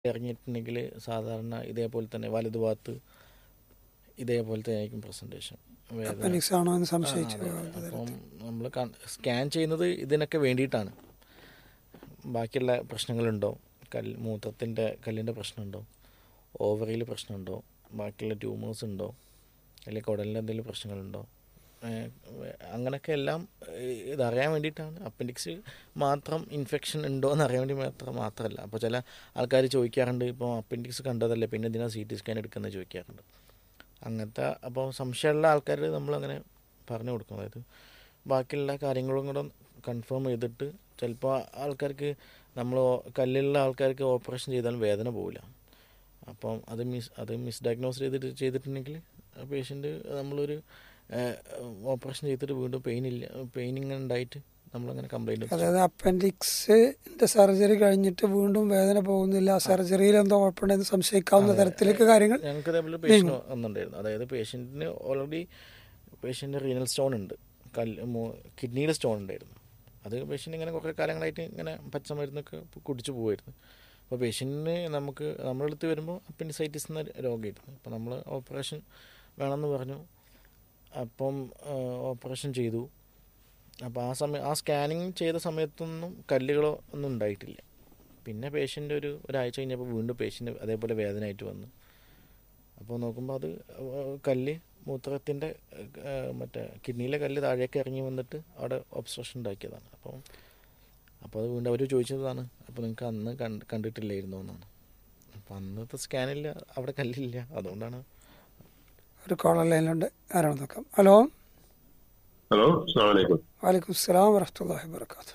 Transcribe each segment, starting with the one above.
ഇറങ്ങിയിട്ടുണ്ടെങ്കിൽ സാധാരണ ഇതേപോലെ തന്നെ വലതുഭാഗത്ത് ഇതേപോലെ തന്നെ ആയിരിക്കും പ്രസൻറ്റേഷൻ അപ്പൻഡിക്സ് ആണോ എന്ന് സംശയിച്ചു അപ്പം നമ്മൾ സ്കാൻ ചെയ്യുന്നത് ഇതിനൊക്കെ വേണ്ടിയിട്ടാണ് ബാക്കിയുള്ള പ്രശ്നങ്ങളുണ്ടോ കല്ല് മൂത്രത്തിൻ്റെ കല്ലിൻ്റെ പ്രശ്നമുണ്ടോ ഓവറിയിൽ പ്രശ്നമുണ്ടോ ബാക്കിയുള്ള ട്യൂമേഴ്സ് ഉണ്ടോ അല്ലെങ്കിൽ കുടലിൻ്റെ എന്തെങ്കിലും പ്രശ്നങ്ങളുണ്ടോ ഏഹ് അങ്ങനെയൊക്കെ എല്ലാം ഏഹ് ഇതറിയാൻ വേണ്ടിയിട്ടാണ് അപ്പൻഡിക്സ് മാത്രം ഇൻഫെക്ഷൻ ഉണ്ടോ എന്ന് അറിയാൻ വേണ്ടി മാത്രം മാത്രമല്ല അപ്പോൾ ചില ആൾക്കാർ ചോദിക്കാറുണ്ട് ഇപ്പോൾ അപ്പൻഡിക്സ് കണ്ടതല്ലേ പിന്നെ ഇതിനാ സി ടി സ്കാൻ എടുക്കുന്നത് ചോദിക്കാറുണ്ട് അങ്ങനത്തെ അപ്പോൾ സംശയമുള്ള ആൾക്കാർ നമ്മളങ്ങനെ പറഞ്ഞു കൊടുക്കും അതായത് ബാക്കിയുള്ള കാര്യങ്ങളും കൂടെ കൺഫേം ചെയ്തിട്ട് ചിലപ്പോൾ ആൾക്കാർക്ക് നമ്മൾ കല്ലുള്ള ആൾക്കാർക്ക് ഓപ്പറേഷൻ ചെയ്താലും വേദന പോവില്ല അപ്പം അത് മിസ് അത് മിസ് ഡയഗ്നോസ് ചെയ്തിട്ട് ചെയ്തിട്ടുണ്ടെങ്കിൽ പേഷ്യൻ്റ് നമ്മളൊരു ഓപ്പറേഷൻ ചെയ്തിട്ട് വീണ്ടും പെയിൻ ഇല്ല പെയിനിങ് ഉണ്ടായിട്ട് നമ്മളങ്ങനെ കംപ്ലൈൻറ്റ് അതായത് അപ്പൻഡിക്സിന്റെ സർജറി കഴിഞ്ഞിട്ട് വീണ്ടും വേദന പോകുന്നില്ല സർജറിയിൽ എന്തോ കുഴപ്പമുണ്ടെന്ന് സംശയിക്കാവുന്ന തരത്തിലേക്ക് കാര്യങ്ങൾ ഞങ്ങൾക്ക് ഇതേപോലെ പേഷ്യൻ്റ് വന്നിട്ടുണ്ടായിരുന്നു അതായത് പേഷ്യൻറ്റിന് ഓൾറെഡി പേഷ്യൻ്റ് റീനൽ സ്റ്റോൺ ഉണ്ട് കല്ല് കിഡ്നിയുടെ സ്റ്റോൺ ഉണ്ടായിരുന്നു അത് പേഷ്യൻ്റ് ഇങ്ങനെ കുറേ കാലങ്ങളായിട്ട് ഇങ്ങനെ പച്ചമരുന്നൊക്കെ കുടിച്ചു പോകുമായിരുന്നു അപ്പോൾ പേഷ്യൻറ്റിന് നമുക്ക് നമ്മുടെ അടുത്ത് വരുമ്പോൾ അപ്പൻഡിസൈറ്റിസ് എന്ന രോഗമായിരുന്നു അപ്പോൾ നമ്മൾ ഓപ്പറേഷൻ വേണമെന്ന് പറഞ്ഞു അപ്പം ഓപ്പറേഷൻ ചെയ്തു അപ്പോൾ ആ സമയം ആ സ്കാനിങ് ചെയ്ത സമയത്തൊന്നും കല്ലുകളോ ഒന്നും ഉണ്ടായിട്ടില്ല പിന്നെ പേഷ്യൻ്റ് ഒരു ഒരാഴ്ച കഴിഞ്ഞപ്പോൾ വീണ്ടും പേഷ്യൻ്റ് അതേപോലെ വേദനയായിട്ട് വന്നു അപ്പോൾ നോക്കുമ്പോൾ അത് കല്ല് മൂത്രത്തിൻ്റെ മറ്റേ കിഡ്നിയിലെ കല്ല് താഴേക്ക് ഇറങ്ങി വന്നിട്ട് അവിടെ ഒബ്സ്ട്രക്ഷൻ ഉണ്ടാക്കിയതാണ് അപ്പോൾ അപ്പോൾ അത് വീണ്ടും അവർ ചോദിച്ചതാണ് അപ്പോൾ നിങ്ങൾക്ക് അന്ന് കണ്ട് കണ്ടിട്ടില്ലായിരുന്നു എന്നാണ് അപ്പോൾ അന്നത്തെ സ്കാനില്ല അവിടെ കല്ലില്ല അതുകൊണ്ടാണ് ഒരു കോളർ ലൈനിലുണ്ട് ആരാണ് നോക്കാം ഹലോ ഹലോ അസ്സാമലൈക്കും വാലിക്കും സ്ലാം വറഹ്മത്തുള്ളാഹി വബറകാത്ത്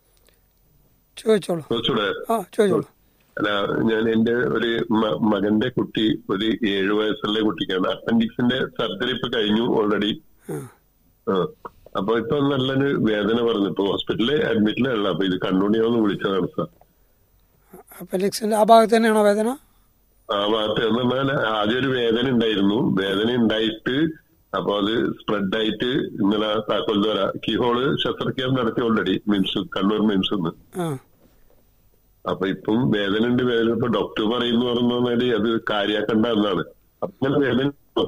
ചോദിച്ചോളൂ കുറച്ചുകൂടെ ആ ചോദിച്ചോളൂ അല്ല ഞാൻ എന്റെ ഒരു മ- മകന്റെ കുട്ടി ഒരു ഏഴു വയസ്സുള്ള കുട്ടിക്കാണ് അപ്പൻഡിക്സിന്റെ സർജറി ഇപ്പൊ കഴിഞ്ഞു ഓൾറെഡി ആ അപ്പൊ ഇപ്പൊ നല്ലൊരു വേദന പറഞ്ഞു ഇപ്പൊ ഹോസ്പിറ്റലിൽ അഡ്മിറ്റിലുള്ള അപ്പൊ ഇത് കണ്ണുണ്ണിയാന്ന് വിളിച്ചതാണ് സാർ അപ്പൻഡിക്സിന്റെ ആ ഭാഗത്ത് തന്നെയാണോ വേദന ആ ഭാഗത്ത് എന്ന് പറഞ്ഞാൽ ആദ്യം ഒരു വേദന ഉണ്ടായിരുന്നു വേദന ഉണ്ടായിട്ട് അപ്പൊ അത് സ്പ്രെഡ് ആയിട്ട് ഇന്നലെ താക്കോൽ ദ്വാര കീഹോള് ശസ്ത്രക്രിയ നടത്തി ഓൾറെഡി മിംസ് കണ്ണൂർ മിംസ് ആ അപ്പൊ ഇപ്പം വേദന ഉണ്ട് വേദന ഇപ്പൊ ഡോക്ടർ പറയുന്നു പറഞ്ഞാല് അത് കാര്യാക്കണ്ട എന്നാണ് അപ്പൊ ഇങ്ങനെ വേദന ഉണ്ടോ?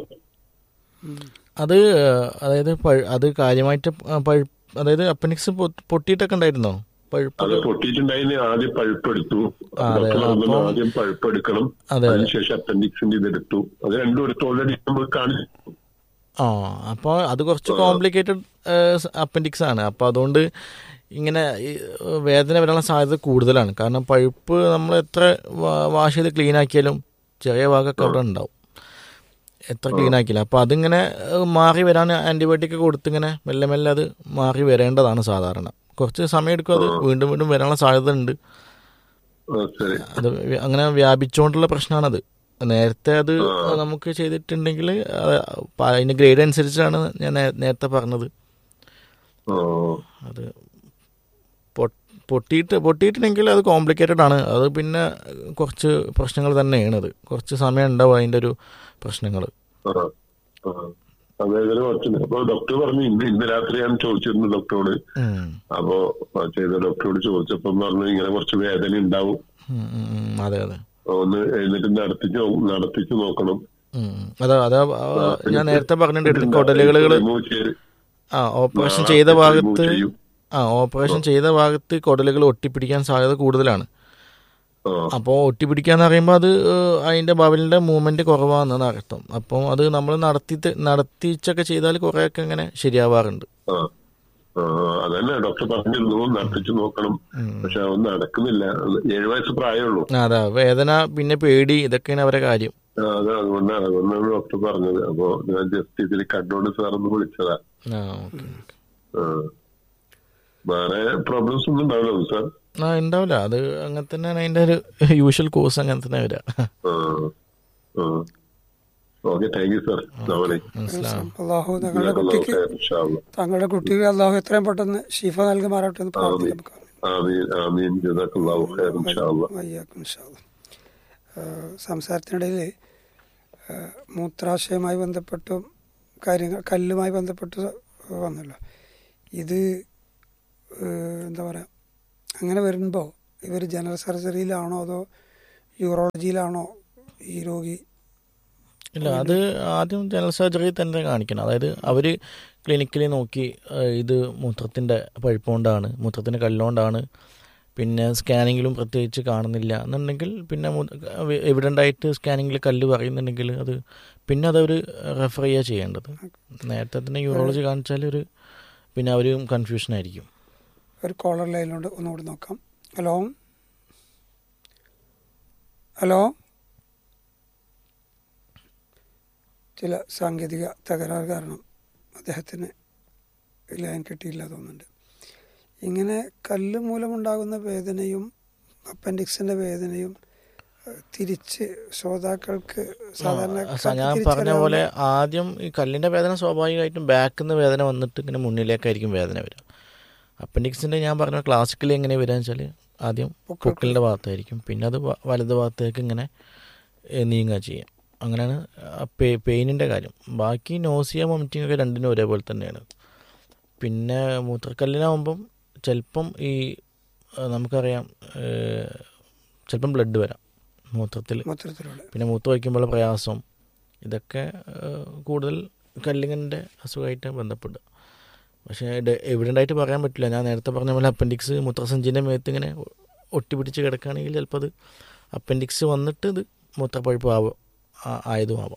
അത് അതായത് പഴു- അത് കാര്യമായിട്ട് പഴു അതായത് അപ്പൻഡിക്സ് പൊട്ടിയിട്ടൊക്കെ ഉണ്ടായിരുന്നോ പഴുപ്പ് അത് പൊട്ടിയിട്ടുണ്ടായിന് ആദ്യം പഴുപ്പെടുത്തു ആ, അതെ. ഡോക്ടർ പറഞ്ഞു അപ്പം- ആദ്യം പഴുപ്പെടുക്കണം അതെ. അതിനുശേഷം അപ്പൻഡിക്സിന്റെ ഇതെടുത്തു അത് രണ്ടും എടുത്ത് ഓൾറെഡി നമ്മൾ കാണിച്ചു ആ അപ്പോൾ അത് കുറച്ച് കോംപ്ലിക്കേറ്റഡ് അപ്പൻഡിക്സ് ആണ് അപ്പോൾ അതുകൊണ്ട് ഇങ്ങനെ ഈ, ഏഹ്, വേദന വരാനുള്ള സാധ്യത കൂടുതലാണ് കാരണം പഴുപ്പ് നമ്മൾ എത്ര വാ- വാഷ് ചെയ്ത് ക്ലീൻ ആക്കിയാലും ചെറിയ ഭാഗമൊക്കെ അവിടെ ഉണ്ടാവും എത്ര ക്ലീൻ ആക്കിയില്ല അപ്പോൾ അതിങ്ങനെ ഏഹ്, മാറി വരാൻ ആൻറ്റിബയോട്ടിക് കൊടുത്ത് ഇങ്ങനെ മെല്ലെ മെല്ലെ അത് മാറി വരേണ്ടതാണ് സാധാരണ കുറച്ച് സമയം എടുക്കും അത് വീണ്ടും വീണ്ടും വരാനുള്ള സാധ്യത ഉണ്ട് ആ, ശരി അത് വ്യ- അങ്ങനെ വ്യാപിച്ചുകൊണ്ടുള്ള പ്രശ്നമാണത് നേരത്തെ അത് നമുക്ക് ചെയ്തിട്ടുണ്ടെങ്കിൽ അത് പ- അതിന്റെ ഗ്രേഡ് അനുസരിച്ചാണ് ഞാൻ നേ- നേരത്തെ പറഞ്ഞത് ആ, അത് പൊ- പൊട്ടിയിട്ട് പൊട്ടിയിട്ടുണ്ടെങ്കിൽ അത് കോംപ്ലിക്കേറ്റഡ് ആണ് അത് പിന്നെ കുറച്ച് പ്രശ്നങ്ങൾ തന്നെയാണ് അത് കുറച്ച് സമയം ഉണ്ടാവും അതിൻ്റെ ഒരു പ്രശ്നങ്ങൾ ആ, ആ. ആ വേദന കുറച്ചുണ്ട് അപ്പൊ ഡോക്ടർ പറഞ്ഞു ഇന്ന് ഇന്ന് രാത്രി ഞാൻ ചോദിച്ചിരുന്നു ഡോക്ടറോട് അപ്പോ ആ ചെയ്ത ഡോക്ടറോട് ചോദിച്ചപ്പോ പറഞ്ഞു ഇങ്ങനെ കുറച്ച് വേദന ഉണ്ടാവും അതെ അതെ ഒന്ന് എഴുന്നേറ്റ് നടത്തിച്ച് നോ- നടത്തിച്ച് നോക്കണം ഉം. അതാ അതാ ആ, ഞാൻ നേരത്തെ പറഞ്ഞിട്ടുണ്ട് കുടലുകൾ റിമൂവ് ചെയ്ത് ആ ഓപ്പറേഷൻ ആ, ചെയ്ത remove ഭാഗത്ത് ചെയ്യും. ആ ഓപ്പറേഷൻ ചെയ്ത ഭാഗത്ത് കുടലുകൾ ഒട്ടിപ്പിടിക്കാൻ സാധ്യത കൂടുതലാണ് ആ, അപ്പോൾ ഒട്ടിപ്പിടിക്കാന്ന് പറയുമ്പോൾ അത് ഏഹ്, അതിന്റെ ബവലിന്റെ മൂവ്മെന്റ് കുറവാണെന്നാണ് അർത്ഥം അപ്പോൾ അത് നമ്മൾ നടത്തി നടത്തിച്ചൊക്കെ ചെയ്താൽ കുറേയൊക്കെ ഇങ്ങനെ ശരിയാവാറുണ്ട് ആ, ആ, അതന്നെ ഡോക്ടർ പറഞ്ഞിരുന്നു നടത്തിച്ച് നോക്കണം പക്ഷെ അതൊന്നും നടക്കുന്നില്ല ഏഴു വയസ്സ് പ്രായമുള്ളൂ ആ, അതാ വേദന പിന്നെ പേടി ഇതൊക്കെയാണ് അവരെ കാര്യം ആ, അത് അതുകൊണ്ടാണ് അതുകൊണ്ടാണ് ഡോക്ടർ പറഞ്ഞത് അപ്പൊ ഞാൻ ജസ്റ്റ് ഇതിൽ കണ്ടോണ്ട് സാറൊന്ന് വിളിച്ചതാ ആ ഓക്കെ ആ. വേറെ പ്രോബ്ലംസ് ഒന്നും ഉണ്ടാവില്ല സാർ ആ ഉണ്ടാവില്ല അത് അങ്ങനെ തന്നെയാണ് അതിന്റെ ഒരു യൂഷ്വൽ കോഴ്സ് അങ്ങനെ തന്നെ വരിക ഓക്കെ താങ്ക് യു സാർ അസ്സലാമലൈക്കും മനസ്സിലാവും അള്ളാഹു തങ്ങളുടെ കുട്ടിക്ക് തങ്ങളുടെ കുട്ടിക്ക് അള്ളാഹു എത്രയും പെട്ടെന്ന് ഷീഫ നൽകുമാറാട്ടെ എന്ന് പ്രാർത്ഥിക്കാം നമുക്ക്. ആമീൻ ആമീൻ ജസാഖല്ലാഹു ഖൈർ ഇൻഷാ അല്ലാ വയ്യാക്കും ഇൻഷാ അല്ലാ. ഏഹ് സംസാരത്തിനിടയിൽ ഏഹ് മൂത്രാശയവുമായി ബന്ധപ്പെട്ടും കാര്യങ്ങൾ കല്ലുമായി ബന്ധപ്പെട്ട് വന്നല്ലോ ഇത് ഏഹ് എന്താ പറയുക അങ്ങനെ വരുമ്പോൾ ഇവർ ജനറൽ സർജറിയിലാണോ അതോ യൂറോളജിയിലാണോ ഈ രോഗി ഇല്ല അത് ആദ്യം ജനറൽ സർജറി തന്നെ കാണിക്കണം അതായത് അവർ ക്ലിനിക്കലി നോക്കി ഏഹ്, ഇത് മൂത്രത്തിൻ്റെ പഴുപ്പ് കൊണ്ടാണ് മൂത്രത്തിൻ്റെ കല്ലുകൊണ്ടാണ് പിന്നെ സ്കാനിങ്ങിലും പ്രത്യേകിച്ച് കാണുന്നില്ല എന്നുണ്ടെങ്കിൽ പിന്നെ എവിഡൻ്റ് ആയിട്ട് സ്കാനിങ്ങിൽ കല്ല് പറയുന്നുണ്ടെങ്കിൽ അത് പിന്നെ അതവർ റെഫർ ചെയ്യുക ചെയ്യേണ്ടത് നേരത്തെ തന്നെ യൂറോളജി കാണിച്ചാൽ ഒരു പിന്നെ അവരും കൺഫ്യൂഷൻ ആയിരിക്കും ഒരു കോളർ ലൈനിലുണ്ട് ഒന്നുകൂടി നോക്കാം ഹലോ ഹലോ ചില സാങ്കേതിക തകരാറ് കാരണം അദ്ദേഹത്തിന് ലൈൻ കിട്ടിയില്ല തോന്നുന്നുണ്ട് ഇങ്ങനെ കല്ല് മൂലമുണ്ടാകുന്ന വേദനയും അപ്പൻഡിക്സിന്റെ വേദനയും ഏഹ്, തിരിച്ച് ശ്രോതാക്കൾക്ക് സാധാരണ ആ, ഞാൻ പറഞ്ഞ പോലെ ആദ്യം ഈ കല്ലിൻ്റെ വേദന സ്വാഭാവികമായിട്ടും ബാക്കിൽ നിന്ന് വേദന വന്നിട്ട് ഇങ്ങനെ മുന്നിലേക്കായിരിക്കും വേദന വരിക അപ്പൻഡിക്സിൻ്റെ ഞാൻ പറഞ്ഞ ക്ലാസിക്കലി എങ്ങനെ വരിക വെച്ചാൽ ആദ്യം പൊക്കിളിൻ്റെ ഭാഗത്തായിരിക്കും പിന്നെ അത് വ- വലത് ഭാഗത്തേക്ക് ഇങ്ങനെ ഏ, നീങ്ങുക ചെയ്യുക അങ്ങനെയാണ് പെ പെയിനിൻ്റെ കാര്യം ബാക്കി നോസിയ വോമിറ്റിംഗ് ഒക്കെ രണ്ടിനും ഒരേപോലെ തന്നെയാണ് പിന്നെ മൂത്രക്കല്ലിനാവുമ്പം ചിലപ്പം ഈ ആ, നമുക്കറിയാം ഏ, ചിലപ്പം ബ്ലഡ് വരാം മൂത്രത്തിൽ മൊത്തത്തിലൂടെ പിന്നെ മൂത്ത് വയ്ക്കുമ്പോൾ പ്രയാസം ഇതൊക്കെ ഏഹ്, കൂടുതൽ കല്ലിങ്ങിൻ്റെ അസുഖമായിട്ട് ബന്ധപ്പെട്ട് പക്ഷേ എവിഡൻ്റ് ആയിട്ട് പറയാൻ പറ്റില്ല ഞാൻ നേരത്തെ പറഞ്ഞ പോലെ അപ്പൻഡിക്സ് മൂത്രസഞ്ചിൻ്റെ മേത്ത് ഇങ്ങനെ ഒ- ഒട്ടിപ്പിടിച്ച് കിടക്കുകയാണെങ്കിൽ ചിലപ്പോൾ അത് അപ്പൻഡിക്സ് വന്നിട്ട് ഇത് മൂത്രപ്പഴുപ്പ് ആവാം ആ- ആയതുമാവാം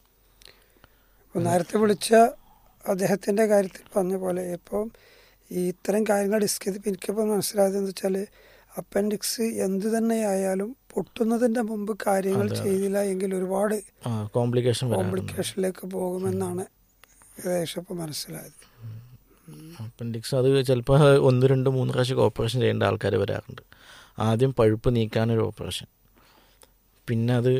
അപ്പോൾ നേരത്തെ വിളിച്ച അദ്ദേഹത്തിൻ്റെ കാര്യത്തിൽ പറഞ്ഞ പോലെ ഇപ്പം ഈ ഇത്തരം കാര്യങ്ങൾ ഡിസ്കസ് ചെയ്തപ്പോൾ എനിക്കിപ്പോൾ മനസ്സിലായതെന്ന് വെച്ചാൽ അപ്പൻഡിക്സ് എന്ത് തന്നെയായാലും പൊട്ടുന്നതിൻ്റെ മുമ്പ് കാര്യങ്ങൾ അതെ. ചെയ്തില്ല എങ്കിൽ ഒരുപാട് ആ കോംപ്ലിക്കേഷൻ വരാറുണ്ട് കോംപ്ലിക്കേഷനിലേക്ക് പോകുമെന്നാണ് ഏകദേശം ഇപ്പോൾ മനസ്സിലായത് അപ്പൻഡിക്സ് അത് ചിലപ്പോൾ ഒന്ന് രണ്ട് മൂന്ന് പ്രാവശ്യം ഓപ്പറേഷൻ ചെയ്യേണ്ട ആൾക്കാർ വരാറുണ്ട് ആദ്യം പഴുപ്പ് നീക്കാനൊരു ഓപ്പറേഷൻ പിന്നെ അത്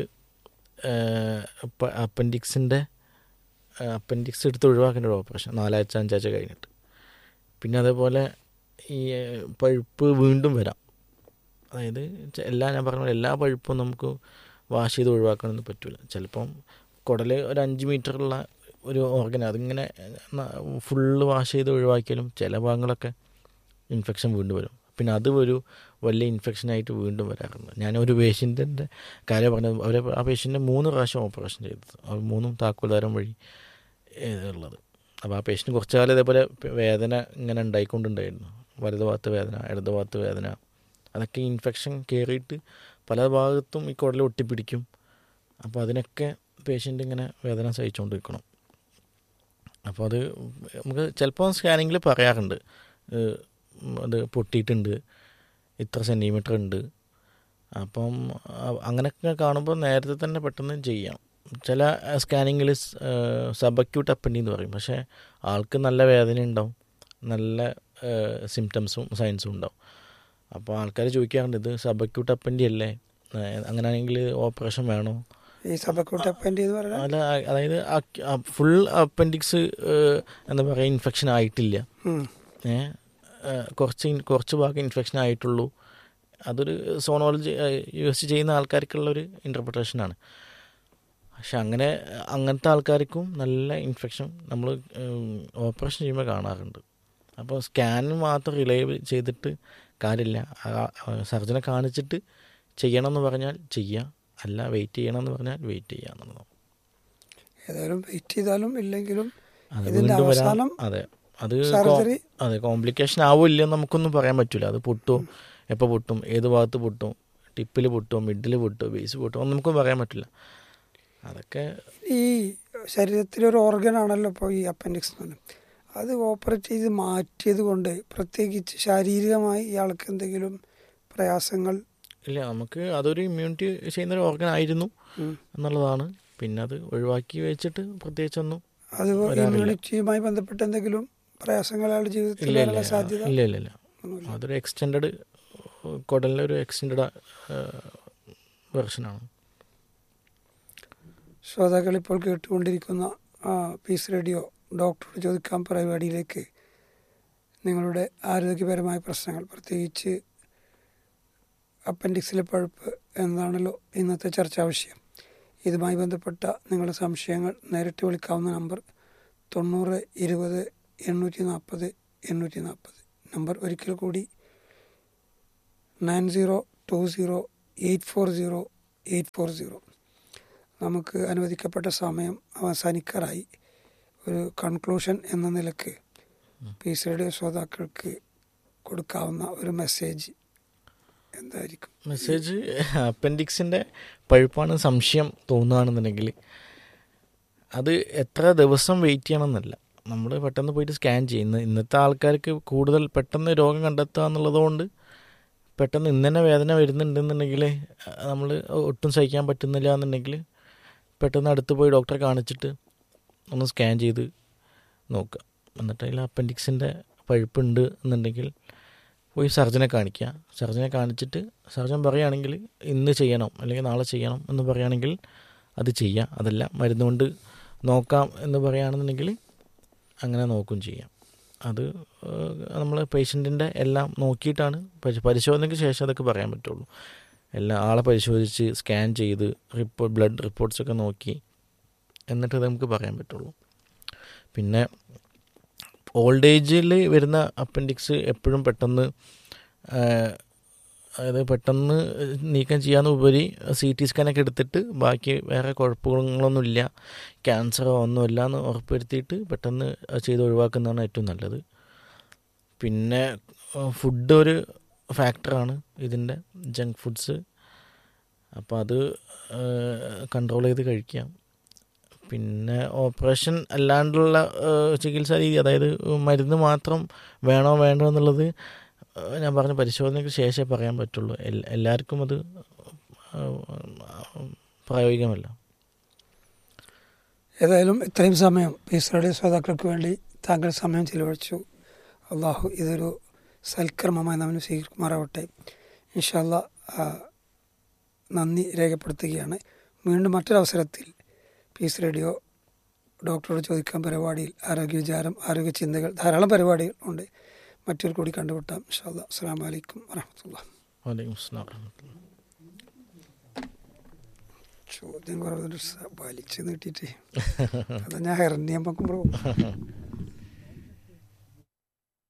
അപ്പൻഡിക്സിൻ്റെ അപ്പൻഡിക്സ് എടുത്ത് ഒഴിവാക്കേണ്ട ഒരു ഓപ്പറേഷൻ നാലാഴ്ച അഞ്ചാഴ്ച കഴിഞ്ഞിട്ട് പിന്നെ അതേപോലെ ഈ ഏഹ്, പഴുപ്പ് വീണ്ടും വരാം അതായത് ചെ- എല്ലാ ഞാൻ പറഞ്ഞ പോലെ എല്ലാ പഴുപ്പും നമുക്ക് വാഷ് ചെയ്ത് ഒഴിവാക്കാനൊന്നും പറ്റില്ല ചിലപ്പം കുടൽ ഒരു അഞ്ച് മീറ്ററുള്ള ഒരു ഓർഗൻ അതിങ്ങനെ ഫുള്ള് വാഷ് ചെയ്ത് ഒഴിവാക്കിയാലും ചില ഭാഗങ്ങളൊക്കെ ഇൻഫെക്ഷൻ വീണ്ടും വരും പിന്നെ അത് ഒരു വലിയ ഇൻഫെക്ഷനായിട്ട് വീണ്ടും വരാറുണ്ട് ഞാനൊരു പേഷ്യൻറ്റിൻ്റെ കാര്യം പറഞ്ഞത് അവരെ ആ പേഷ്യൻ്റെ മൂന്ന് പ്രാവശ്യം ഓപ്പറേഷൻ ചെയ്തത് അവർ മൂന്നും താക്കോൽദാരം വഴി ഏഹ്, ഉള്ളത് അപ്പോൾ ആ പേഷ്യൻ്റ് കുറച്ച് കാലം ഇതേപോലെ വേദന ഇങ്ങനെ ഉണ്ടായിക്കൊണ്ടുണ്ടായിരുന്നു വലത് ഭാഗത്ത് വേദന ഇടത് ഭാഗത്ത് വേദന അതൊക്കെ ഇൻഫെക്ഷൻ കയറിയിട്ട് പല ഭാഗത്തും ഈ കുടൽ ഒട്ടിപ്പിടിക്കും അപ്പോൾ അതിനൊക്കെ പേഷ്യൻ്റ് ഇങ്ങനെ വേദന സഹിച്ചുകൊണ്ടിരിക്കണം അപ്പോൾ അത് നമുക്ക് ചിലപ്പോൾ സ്കാനിങ്ങിൽ പറയാറുണ്ട് ഏഹ് അത് പൊട്ടിയിട്ടുണ്ട് ഇത്ര സെൻറ്റിമീറ്റർ ഉണ്ട് അപ്പം അ- അങ്ങനെയൊക്കെ കാണുമ്പോൾ നേരത്തെ തന്നെ പെട്ടെന്ന് ചെയ്യാം ചില സ്കാനിങ്ങിൽ സബക്യൂട്ട് അപ്പൻഡി എന്ന് പറയും പക്ഷേ ആൾക്ക് നല്ല വേദന ഉണ്ടാവും നല്ല സിംറ്റംസും സയൻസും ഉണ്ടാവും അപ്പോൾ ആൾക്കാർ ചോദിക്കാറുണ്ട് ഇത് സബക്യൂട്ട് അപ്പൻഡി അല്ലേ ഏഹ് അങ്ങനെയാണെങ്കിൽ ഓപ്പറേഷൻ വേണോ ഈ സഭക്കൂട്ട് അപ്പൻഡ് എന്ന് പറഞ്ഞാൽ അല്ല അ- അതായത് ഫുൾ അപ്പൻഡിക്സ് എന്താ പറയുക ഇൻഫെക്ഷൻ ആയിട്ടില്ല ഉം. ഏ ഏ, കുറച്ച് ഇൻ- കുറച്ച് ഭാഗം ഇൻഫെക്ഷൻ ആയിട്ടുള്ളൂ അതൊരു സോണോളജി യൂസ് ചെയ്യുന്ന ആൾക്കാർക്കുള്ളൊരു ഇൻ്റർപ്രിട്ടേഷനാണ് പക്ഷെ അങ്ങനെ അങ്ങനത്തെ ആൾക്കാർക്കും നല്ല ഇൻഫെക്ഷൻ നമ്മൾ ഓപ്പറേഷൻ ചെയ്യുമ്പോൾ കാണാറുണ്ട് അപ്പോൾ സ്കാൻ മാത്രം റിലേ ചെയ്തിട്ട് കാര്യമില്ല സർജനെ കാണിച്ചിട്ട് ചെയ്യണമെന്ന് പറഞ്ഞാൽ ചെയ്യുക അല്ല വെയിറ്റ് ചെയ്യണമെന്ന് പറഞ്ഞാൽ വെയിറ്റ് ചെയ്യുക എന്നുള്ളതാണ് ഏതായാലും വെയിറ്റ് ചെയ്താലും ഇല്ലെങ്കിലും അത് ഇതിന്റെ വീണ്ടും വരാൻ അവസാനം അതെ അത് സർജറി കോ- അതെ കോംപ്ലിക്കേഷൻ ആവോ ഇല്ലെന്ന് നമുക്കൊന്നും പറയാൻ പറ്റില്ല അത് പൊട്ടും എപ്പോൾ പൊട്ടും ഏത് ഭാഗത്ത് പൊട്ടും ടിപ്പിൽ പൊട്ടും മിഡിൽ പൊട്ടും ബേസ് പൊട്ടും ഒന്നും നമുക്കും പറയാൻ പറ്റില്ല അതൊക്കെ ഈ ശരീരത്തിലൊരു ഓർഗൻ ആണല്ലോ ഇപ്പോൾ ഈ അപ്പൻഡിക്സ് എന്ന് പറയുന്നത് അത് ഓപ്പറേറ്റ് ചെയ്ത് മാറ്റിയത് കൊണ്ട് പ്രത്യേകിച്ച് ശാരീരികമായി ഇയാൾക്ക് എന്തെങ്കിലും പ്രയാസങ്ങൾ ഇല്ല നമുക്ക് അതൊരു ഇമ്മ്യൂണിറ്റി ചെയ്യുന്ന ഒരു ഓർഗൻ ആയിരുന്നു ഉം. എന്നുള്ളതാണ് പിന്നെ അത് ഒഴിവാക്കി വെച്ചിട്ട് പ്രത്യേകിച്ചൊന്നും അത് വരാറില്ല. ഇമ്മ്യൂണിറ്റിയുമായി ബന്ധപ്പെട്ട് എന്തെങ്കിലും പ്രയാസങ്ങൾ അയാളുടെ ജീവിതത്തിൽ ഇല്ല ഇല്ല വരാനുള്ള സാധ്യത ഇല്ല ഇല്ല ഇല്ല ഒന്നുമില്ല. അതൊരു എക്സ്റ്റെൻഡ് കുടലിൻ്റെ ഒരു എക്സ്റ്റെൻഡ് വെർഷനാണ് ശ്രോതാക്കൾ ഇപ്പോൾ കേട്ടുകൊണ്ടിരിക്കുന്ന ആ, പീസ് റേഡിയോ ഡോക്ടറോട് ചോദിക്കാൻ പരിപാടിയിലേക്ക് നിങ്ങളുടെ ആരോഗ്യപരമായ പ്രശ്നങ്ങൾ പ്രത്യേകിച്ച് അപ്പൻഡിക്സിലെ പഴുപ്പ് എന്നാണല്ലോ ഇന്നത്തെ ചർച്ചാ വിഷയം ഇതുമായി ബന്ധപ്പെട്ട നിങ്ങളുടെ സംശയങ്ങൾ നേരിട്ട് വിളിക്കാവുന്ന നമ്പർ തൊണ്ണൂറ് ഇരുപത് എണ്ണൂറ്റി നാൽപ്പത് എണ്ണൂറ്റി നാൽപ്പത് നമ്പർ ഒരിക്കൽ കൂടി nine zero two zero eight four zero eight four zero നമുക്ക് അനുവദിക്കപ്പെട്ട സമയം അവസാനിക്കാറായി ഒരു കൺക്ലൂഷൻ എന്ന നിലക്ക് പീസ് റേഡിയോ ശ്രോതാക്കൾക്ക് കൊടുക്കാവുന്ന ഒരു മെസ്സേജ് എന്തായിരിക്കും മെസ്സേജ് അപ്പൻഡിക്സിൻ്റെ പഴുപ്പാണ് സംശയം തോന്നുകയാണെന്നുണ്ടെങ്കിൽ അത് എത്ര ദിവസം വെയിറ്റ് ചെയ്യണമെന്നല്ല നമ്മൾ പെട്ടെന്ന് പോയിട്ട് സ്കാൻ ചെയ്യുന്ന ഇന്നത്തെ ആൾക്കാർക്ക് കൂടുതൽ പെട്ടെന്ന് രോഗം കണ്ടെത്തുക എന്നുള്ളതുകൊണ്ട് പെട്ടെന്ന് ഇന്ന് തന്നെ വേദന വരുന്നുണ്ടെന്നുണ്ടെങ്കിൽ നമ്മൾ ഒട്ടും സഹിക്കാൻ പറ്റുന്നില്ല എന്നുണ്ടെങ്കിൽ പെട്ടെന്ന് അടുത്ത് പോയി ഡോക്ടറെ കാണിച്ചിട്ട് ഒന്ന് സ്കാൻ ചെയ്ത് നോക്കുക എന്നിട്ട് അതിൽ അപ്പൻഡിക്സിൻ്റെ പഴുപ്പുണ്ട് എന്നുണ്ടെങ്കിൽ പോയി സർജനെ കാണിക്കുക സർജനെ കാണിച്ചിട്ട് സർജൻ പറയുകയാണെങ്കിൽ ഇന്ന് ചെയ്യണം അല്ലെങ്കിൽ നാളെ ചെയ്യണം എന്ന് പറയുകയാണെങ്കിൽ അത് ചെയ്യാം അതല്ല മരുന്ന് കൊണ്ട് നോക്കാം എന്ന് പറയുകയാണെന്നുണ്ടെങ്കിൽ അങ്ങനെ നോക്കും ചെയ്യാം അത് നമ്മൾ പേഷ്യൻറ്റിൻ്റെ എല്ലാം നോക്കിയിട്ടാണ് പരി- പരിശോധനയ്ക്ക് ശേഷം അതൊക്കെ പറയാൻ പറ്റുള്ളൂ എല്ലാം ആളെ പരിശോധിച്ച് സ്കാൻ ചെയ്ത് റിപ്പോർട്ട് ബ്ലഡ് റിപ്പോർട്ട്സൊക്കെ നോക്കി എന്നിട്ട് അത് നമുക്ക് പറയാൻ പറ്റുള്ളൂ പിന്നെ ഓൾഡ് ഏജിൽ വരുന്ന അപ്പൻഡിക്സ് എപ്പോഴും പെട്ടെന്ന് ആ, അതായത് പെട്ടെന്ന് നീക്കം ചെയ്യാന്ന് ഉപരി സി ടി സ്കാനൊക്കെ എടുത്തിട്ട് ബാക്കി വേറെ കുഴപ്പങ്ങളൊന്നുമില്ല ക്യാൻസറോ ഒന്നുമില്ല എന്ന് ഉറപ്പുവരുത്തിയിട്ട് പെട്ടെന്ന് അത് ചെയ്ത് ഒഴിവാക്കുന്നതാണ് ഏറ്റവും നല്ലത് പിന്നെ ഫുഡ് ഒരു ഫാക്ടറാണ് ഇതിൻ്റെ ജങ്ക് ഫുഡ്സ് അപ്പോൾ അത് കൺട്രോൾ ചെയ്ത് കഴിക്കാം പിന്നെ ഓപ്പറേഷൻ അല്ലാണ്ടുള്ള ഏഹ്, ചികിത്സാ രീതി അതായത് മരുന്ന് മാത്രം വേണോ വേണ്ടോ എന്നുള്ളത് ഏഹ്, ഞാൻ പറഞ്ഞ പരിശോധനയ്ക്ക് ശേഷമേ പറയാൻ പറ്റുള്ളൂ എൽ- എല്ലാവർക്കും അത് ഏഹ്, പ്രായോഗികമല്ല ഏതായാലും ഇത്രയും സമയം പീസ് റേഡിയോ ശ്രോതാക്കൾക്ക് വേണ്ടി താങ്കൾ സമയം ചിലവഴിച്ചു അള്ളാഹു ഇതൊരു സൽക്കർമ്മമായി നമ്മൾ സ്വീകരിക്കുമാറാവട്ടെ ഇൻഷല്ല നന്ദി രേഖപ്പെടുത്തുകയാണ് വീണ്ടും മറ്റൊരവസരത്തിൽ പീസ് റേഡിയോ ഡോക്ടറോട് ചോദിക്കാൻ പരിപാടിയിൽ ആരോഗ്യ വിചാരം ആരോഗ്യ ചിന്തകൾ ധാരാളം പരിപാടികൾ ഉണ്ട് മറ്റൊരു കൂടി കണ്ടുപിട്ടാം ഇൻഷാല്ല അസ്സാം വലൈക്കും വരഹമുല്ല വലൈക്കും അസ്സലാം വറഹ്മത്തുള്ളാഹി. ചോദ്യം കുറവ് വലിച്ചു നീട്ടിയിട്ട് അതാ ഞാൻ ഹെറണ്യം പക്കുമ്പോൾ